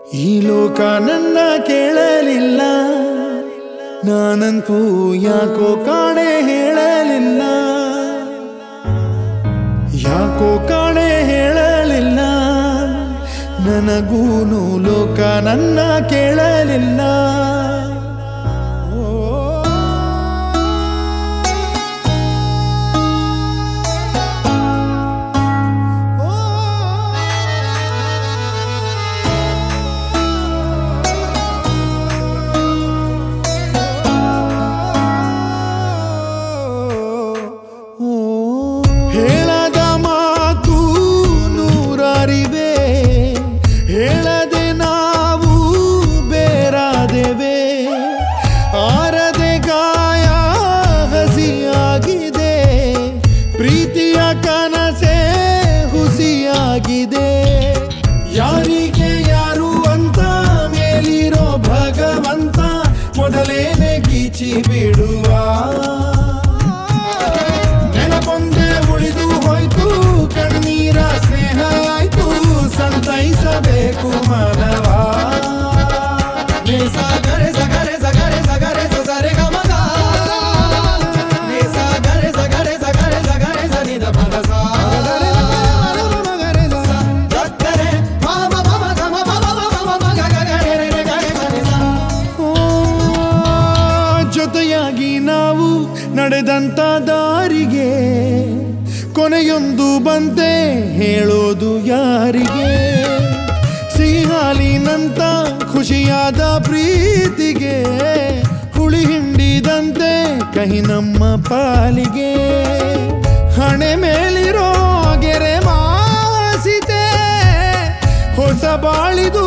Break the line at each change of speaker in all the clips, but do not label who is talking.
ಈ ಲೋಕ ನನ್ನ ಕೇಳಲಿಲ್ಲ ನಾನಂತೂ ಯಾಕೋ ಕಾಣೆ ಹೇಳಲಿಲ್ಲ ಯಾಕೋ ಕಾಣೆ ಹೇಳಲಿಲ್ಲ ನನಗೂನು ಲೋಕ ನನ್ನ ಕೇಳಲಿಲ್ಲ ಓ ಹೇಳದ ಮಾತು ನೂರಾರಿವೆ ಹೇಳದೆ ನಾವು ಬೇರಾದೆವೆ ಆರದೆ ಗಾಯ ಹಸಿಯಾಗಿದೆ ಪ್ರೀತಿಯ ಕನಸೆ ಹುಸಿಯಾಗಿದೆ ಯಾರಿಗೆ ಯಾರು ಅಂತ ಮೇಲಿರೋ ಭಗವಂತ ಮೊದಲೇನೆ ಗೀಚಿ ಬಿಡುವ ನೆನಪೊಂದೆ ಉಳಿದು ಹೋಯ್ತು ಕಣ್ಣೀರ ಸ್ನೇಹ ಆಯ್ತು ಸಂತೈಸಬೇಕು ಮನವ
ನಿ ಸ ಗರೆ ಸ ಗರೆ ಸ ಗರೆ ಸ ಗರೆ ಸ ಸ ರೆ ಗ ಮ ಗ. ನಿ ಸ ಗರೆ ಸ ಗರೆ ಸ ಗರೆ ಸ ಗರೆ ಸ ನಿ ದ ಪ ದ ಸ. ದ ಗ ರೆ ಮ ಮ ಮ ಮ ಗ ಮ ಮ ಮ ಮ ಮ ಮ ಮ ಗ ಗ ಗ ರೆ ರೆ ರೆ ಗ ರೆ ಸ ನಿ ಸ.
ಓ, ಜೊತೆಯಾಗಿ ನಾವು ನಡೆದಂತ ದಾರಿಗೆ ಕೊನೆಯೊಂದು ಬಂತೆ ಹೇಳೋದು ಯಾರಿಗೆ ಸಿಹಿ ಹಾಲಿನಂತ ಖುಷಿಯಾದ ಪ್ರೀತಿಗೆ ಹುಳಿ ಹಿಂಡಿದಂತೆ ಕಹಿ ನಮ್ಮ ಪಾಲಿಗೆ ಹಣೆ ಮೇಲಿರೋ ಗೆರೆ ಮಾಸಿತೆ ಹೊಸ ಬಾಳಿದು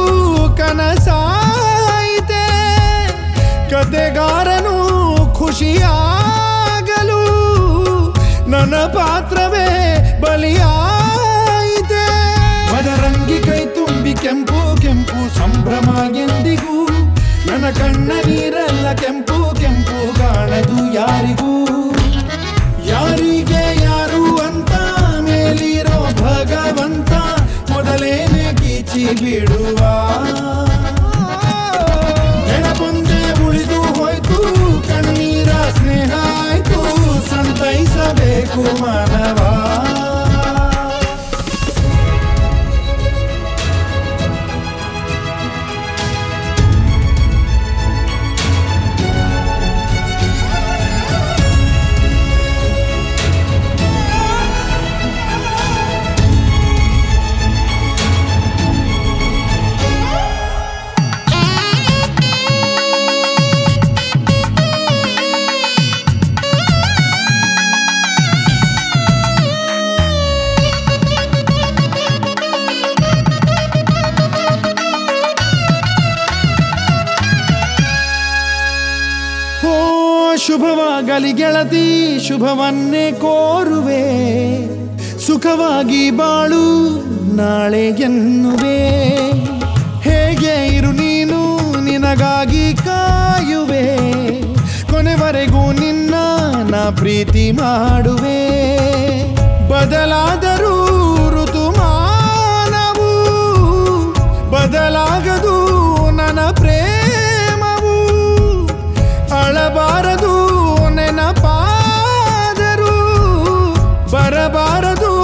ಕನಸಾಯಿತೆ ಕತೆಗಾರನು ಖುಷಿಯಾಗಲು ನನ್ನ ಪಾತ್ರವೇ ಬಲಿಯಾಯಿತೆ ಮದರಂಗಿ ಕೈ ತುಂಬಿ ಕೆಂಪು ಕೆಂಪು ಸಂಭ್ರಮ ಎಂದಿಗೂ ನನ್ನ ಕಣ್ಣ ನೀರೆಲ್ಲ ಕೆಂಪು ಕೆಂಪು ಕಾಣದು ಯಾರಿಗೂ ಯಾರಿಗೆ ಯಾರು ಅಂತ ಮೇಲಿರೋ ಭಗವಂತ ಮೊದಲೇನೆ ಗೀಚಿ ಬಿಡುವ ನೆನಪೊಂದೆ ಉಳಿದು ಹೋಯ್ತು ಕಣ್ಣೀರ ಸ್ನೇಹ ಆಯ್ತು ಸಂತೈಸಬೇಕು ಮಾನವ ಓ ಶುಭವಾಗಲಿ ಗೆಳತಿ ಶುಭವನ್ನೇ ಕೋರುವೆ ಸುಖವಾಗಿ ಬಾಳು ನಾಳೆ ಎನ್ನುವೆ ಹೇಗೆ ಇರು ನೀನು ನಿನಗಾಗಿ ಕಾಯುವೆ ಕೊನೆವರೆಗೂ ನಿನ್ನ ನಾ ಪ್ರೀತಿ ಮಾಡುವೆ ಬದಲಾದರೂ ಋತುಮಾನವು ಬದಲಾಗದು ನನ್ನ ಪ್ರೇಮವು ಅಳಬಾರದು ನೆನಪಾದರು ಬರಬಾರದು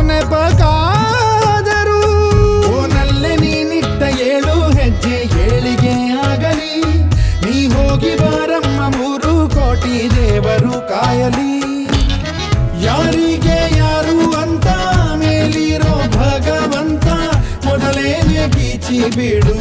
ನೆಪಕಾದರು ಓನಲ್ಲೇ ನೀನಿಟ್ಟ ಏಳು ಹೆಜ್ಜೆ ಏಳಿಗೆ ಆಗಲಿ ನೀ ಹೋಗಿ ಬಾರಮ್ಮ ಮೂರು ಕೋಟಿ ದೇವರು ಕಾಯಲಿ ಯಾರಿಗೆ ಯಾರು ಅಂತ ಮೇಲಿರೋ ಭಗವಂತ ಮೊದಲೇನೆ ಗೀಚಿ ಬಿಡು